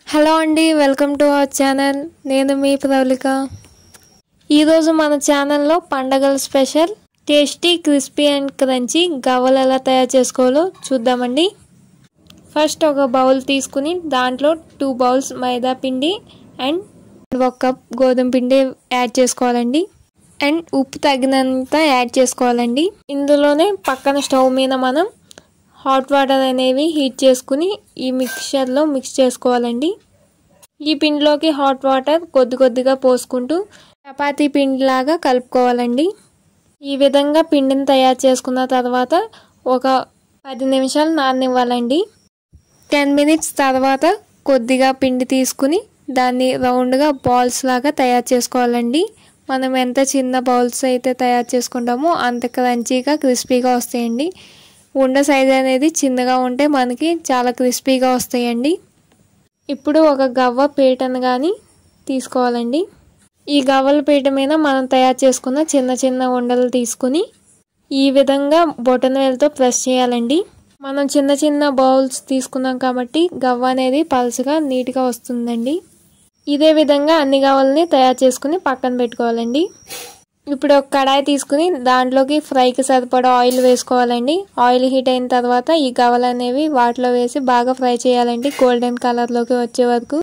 hello అండి welcome to our channel నేను మీ ప్రవళిక ఈరోజు మన ఛానల్లో పండగల special tasty crispy and crunchy గవ్వలు ఎలా తయారు చేసుకోవాలో చూద్దామండి ఫస్ట్ ఒక బౌల్ తీసుకుని దాంట్లో టూ బౌల్స్ మైదా పిండి అండ్ ఒక కప్ గోధుమ పిండి యాడ్ చేసుకోవాలండి అండ్ ఉప్పు తగినంత యాడ్ చేసుకోవాలండి ఇందులోనే పక్కన స్టవ్ మీద మనం హాట్ వాటర్ అనేవి హీట్ చేసుకుని ఈ మిక్చర్లో మిక్స్ చేసుకోవాలండి ఈ పిండిలోకి హాట్ వాటర్ కొద్ది కొద్దిగా పోసుకుంటూ చపాతీ పిండిలాగా కలుపుకోవాలండి ఈ విధంగా పిండిని తయారు చేసుకున్న తర్వాత ఒక పది నిమిషాలు నాననివ్వాలండి టెన్ మినిట్స్ తర్వాత కొద్దిగా పిండి తీసుకుని దాన్ని రౌండ్గా బాల్స్ లాగా తయారు చేసుకోవాలండి మనం ఎంత చిన్న బౌల్స్ అయితే తయారు చేసుకుంటామో అంత క్రంచీగా క్రిస్పీగా వస్తాయండి ఉండ సైజ్ అనేది చిన్నగా ఉంటే మనకి చాలా క్రిస్పీగా వస్తాయండి ఇప్పుడు ఒక గవ్వ పీటను కానీ తీసుకోవాలండి ఈ గవ్వల పీట మీద మనం తయారు చేసుకున్న చిన్న చిన్న ఉండలు తీసుకుని ఈ విధంగా బొటన వేలతో ప్రెస్ చేయాలండి మనం చిన్న చిన్న బౌల్స్ తీసుకున్నాం కాబట్టి గవ్వ అనేది పలుచగా నీట్గా వస్తుందండి ఇదే విధంగా అన్ని గవ్వల్ని తయారు చేసుకుని పక్కన పెట్టుకోవాలండి ఇప్పుడు ఒక కడాయి తీసుకుని దాంట్లోకి ఫ్రైకి సరిపడా ఆయిల్ వేసుకోవాలండి ఆయిల్ హీట్ అయిన తర్వాత ఈ గవలు అనేవి వాటిలో వేసి బాగా ఫ్రై చేయాలండి గోల్డెన్ కలర్లోకి వచ్చే వరకు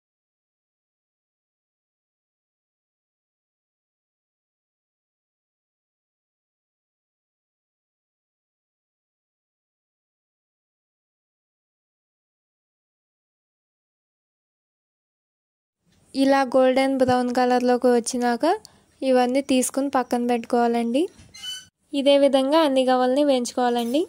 ఇలా గోల్డెన్ బ్రౌన్ కలర్లోకి వచ్చినాక ఇవన్నీ తీసుకుని పక్కన పెట్టుకోవాలండి ఇదే విధంగా అన్ని గవ్వల్ని వేయించుకోవాలండి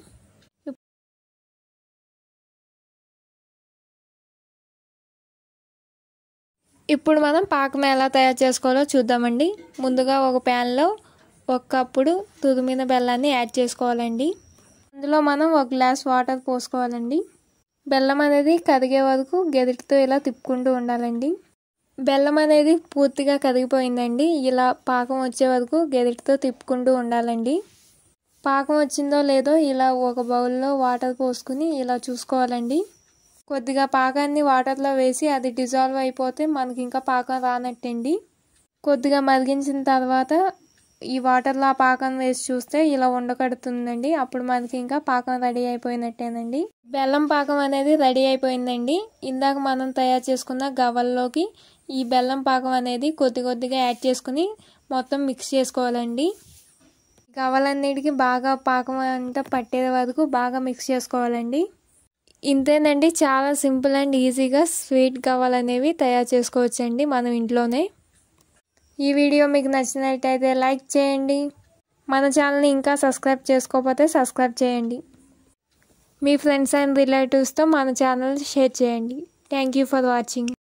ఇప్పుడు మనం పాకం ఎలా తయారు చేసుకోవాలో చూద్దామండి ముందుగా ఒక ప్యాన్లో ఒక కప్పుడు తురిమిన బెల్లాన్ని యాడ్ చేసుకోవాలండి అందులో మనం ఒక గ్లాస్ వాటర్ పోసుకోవాలండి బెల్లం అనేది కరిగే వరకు గెరిటితో ఇలా తిప్పుకుంటూ ఉండాలండి బెల్లం అనేది పూర్తిగా కరిగిపోయిందండి ఇలా పాకం వచ్చే వరకు గెరిటితో తిప్పుకుంటూ ఉండాలండి పాకం వచ్చిందో లేదో ఇలా ఒక బౌల్లో వాటర్ పోసుకుని ఇలా చూసుకోవాలండి కొద్దిగా పాకాన్ని వాటర్లో వేసి అది డిజాల్వ్ అయిపోతే మనకి ఇంకా పాకం రానట్టండి కొద్దిగా మరిగించిన తర్వాత ఈ వాటర్లో ఆ పాకం వేసి చూస్తే ఇలా ఉండకడుతుందండి అప్పుడు మనకి ఇంకా పాకం రెడీ అయిపోయినట్టేనండి బెల్లం పాకం అనేది రెడీ అయిపోయిందండి ఇందాక మనం తయారు చేసుకున్న గవ్వల్లోకి ఈ బెల్లం పాకం అనేది కొద్ది కొద్దిగా యాడ్ చేసుకుని మొత్తం మిక్స్ చేసుకోవాలండి గవ్వలన్నిటికీ బాగా పాకం అంతా పట్టే వరకు బాగా మిక్స్ చేసుకోవాలండి ఇంతేనండి చాలా సింపుల్ అండ్ ఈజీగా స్వీట్ గవ్వలు అనేవి తయారు చేసుకోవచ్చండి మనం ఇంట్లోనే ఈ వీడియో మీకు నచ్చినట్టయితే లైక్ చేయండి మన ఛానల్ని ఇంకా సబ్స్క్రైబ్ చేసుకోకపోతే సబ్స్క్రైబ్ చేయండి మీ ఫ్రెండ్స్ అండ్ రిలేటివ్స్తో మన ఛానల్ షేర్ చేయండి థ్యాంక్ యూ ఫర్ వాచింగ్